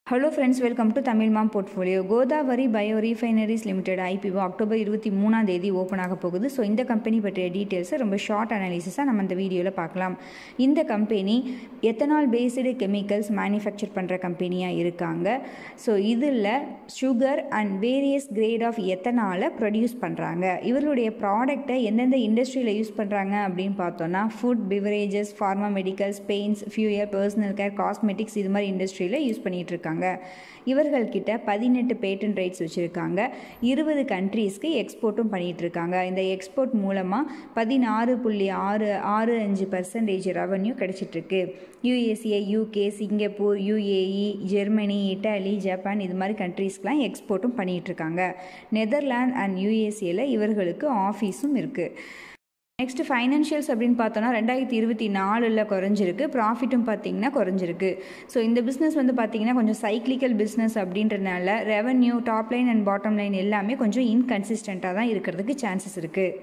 hello friends welcome to Tamil mom portfolio Godavari bio refineries limited IPO October இருபத்தி மூணாம் தேதி open ஆக போகுது ஸோ இந்த கம்பெனி பற்றிய டீட்டெயில்ஸை ரொம்ப ஷார்ட் அனாலிசிஸாக நம்ம இந்த வீடியோவில் பார்க்கலாம் இந்த company ethanol based chemicals manufacture பண்ணுற கம்பெனியாக இருக்காங்க ஸோ இதில் sugar and various grade of எத்தனாலை ப்ரொடியூஸ் பண்ணுறாங்க இவர்களுடைய ப்ராடக்ட்டை எந்தெந்த இண்டஸ்ட்ரியில் யூஸ் பண்ணுறாங்க அப்படின்னு பார்த்தோன்னா food beverages pharma medicals paints fuel personal care cosmetics இது மாதிரி இண்டஸ்ட்ரியில் யூஸ் பண்ணிகிட்டு இருக்காங்க இவர்கள்கிட்ட பதினெட்டு பேட்டன் ரைட்ஸ் வச்சுருக்காங்க இருபது கண்ட்ரீஸ்க்கு எக்ஸ்போர்ட்டும் பண்ணிகிட்டு இருக்காங்க இந்த எக்ஸ்போர்ட் மூலமாக பதினாறு புள்ளி ஆறு ஆறு அஞ்சு பர்சன்டேஜ் ரெவன்யூ கிடச்சிட்ருக்கு USA UK Singapore UAE Germany Italy Japan இது மாதிரி கண்ட்ரீஸ்க்கெலாம் எக்ஸ்போர்ட்டும் பண்ணிகிட்டு இருக்காங்க நெதர்லாண்ட் அண்ட் யூஎஸ்ஏல இவர்களுக்கு ஆஃபீஸும் இருக்குது நெக்ஸ்ட் ஃபைனான்ஷியல்ஸ் அப்படின்னு பார்த்தோன்னா ரெண்டாயிரத்தி இருபத்தி நாலில் குறைஞ்சிருக்கு ப்ராஃபிட்டும் பார்த்தீங்கன்னா குறைஞ்சிருக்கு ஸோ இந்த பிஸ்னஸ் வந்து பார்த்தீங்கன்னா கொஞ்சம் சைக்ளிக்கல் பிஸ்னஸ் அப்படின்றனால revenue top line and bottom line எல்லாமே கொஞ்சம் இன்கன்சிஸ்டண்ட்டாக தான் இருக்கிறதுக்கு சான்சஸ் இருக்குது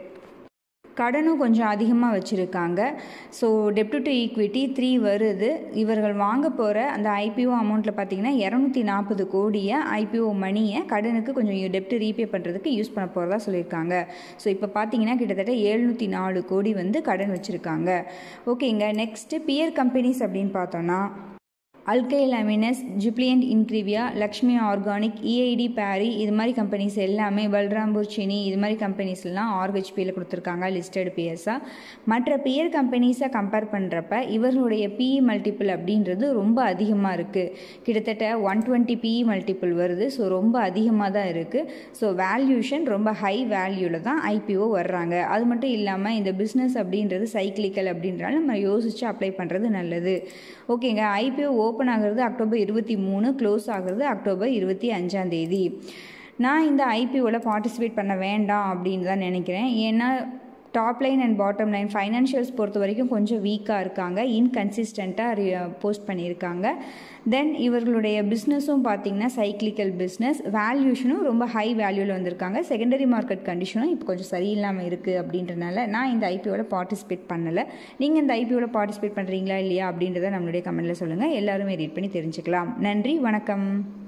கடனும் கொஞ்சம் அதிகமாக வச்சுருக்காங்க ஸோ டெப்ட் டு ஈக்விட்டி த்ரீ வருது இவர்கள் வாங்க போகிற அந்த ஐபிஓ அமௌண்ட்டில் பார்த்தீங்கன்னா இரநூத்தி நாற்பது கோடியை ஐபிஓ மணியை கடனுக்கு கொஞ்சம் டெப்ட் ரீபே பண்ணுறதுக்கு யூஸ் பண்ண போகிறதா சொல்லியிருக்காங்க ஸோ இப்போ பார்த்தீங்கன்னா கிட்டத்தட்ட எழுநூற்றி நாலு கோடி வந்து கடன் வச்சுருக்காங்க ஓகேங்க நெக்ஸ்ட்டு பியர் கம்பெனிஸ் அப்படின்னு பார்த்தோன்னா Alkyl Amines Jubilant Ingrevia Laxmi Organic EID Parry இது மாதிரி கம்பெனிஸ் எல்லாமே பல்ராம்பூர் சினி இது மாதிரி கம்பெனிஸ்லாம் ஆர்ஹெச்பியில் கொடுத்துருக்காங்க லிஸ்டட் பிஎஸ்ஸாக மற்ற பியர் கம்பெனிஸை கம்பேர் பண்ணுறப்ப இவர்களுடைய பிஇ மல்டிபிள் அப்படின்றது ரொம்ப அதிகமாக இருக்குது கிட்டத்தட்ட ஒன் டுவெண்ட்டி பிஇ மல்டிபிள் வருது ஸோ ரொம்ப அதிகமாக தான் இருக்குது ஸோ வேல்யூஷன் ரொம்ப ஹை வேல்யூவில் தான் ஐபிஓ வர்றாங்க அது மட்டும் இல்லாமல் இந்த பிஸ்னஸ் அப்படின்றது சைக்கிளிக்கல் அப்படின்றனால நம்ம யோசித்து அப்ளை பண்ணுறது நல்லது ஓகேங்க ஐபிஓ ஓப்பன் ஆகிறது அக்டோபர் இருபத்தி மூணு க்ளோஸ் ஆகிறது அக்டோபர் இருபத்தி அஞ்சாம் தேதி நான் இந்த ஐபிஓவில் பார்ட்டிசிபேட் பண்ண வேண்டாம் அப்படின்னு தான் நினைக்கிறேன் ஏன்னா top line and bottom line financials பொறுத்த வரைக்கும் கொஞ்சம் வீக்காக இருக்காங்க இன்கன்சிஸ்டண்ட்டாக போஸ்ட் பண்ணியிருக்காங்க தென் இவர்களுடைய பிஸ்னஸும் பார்த்திங்கன்னா சைக்ளிக்கல் பிஸ்னஸ் வேல்யூஷனும் ரொம்ப ஹை வேல்யூவில் வந்திருக்காங்க செகண்டரி மார்க்கெட் கண்டிஷனும் இப்போ கொஞ்சம் சரியில்லாமல் இருக்குது அப்படின்றனால நான் இந்த ஐபிஓவில் பார்ட்டிசிபேட் பண்ணலை நீங்கள் இந்த ஐபிஓவில் பார்ட்டிசிபேட் பண்ணுறீங்களா இல்லையா அப்படின்றத நம்மளுடைய கமெண்ட்டில் சொல்லுங்கள் எல்லாருமே ரீட் பண்ணி தெரிஞ்சுக்கலாம் நன்றி வணக்கம்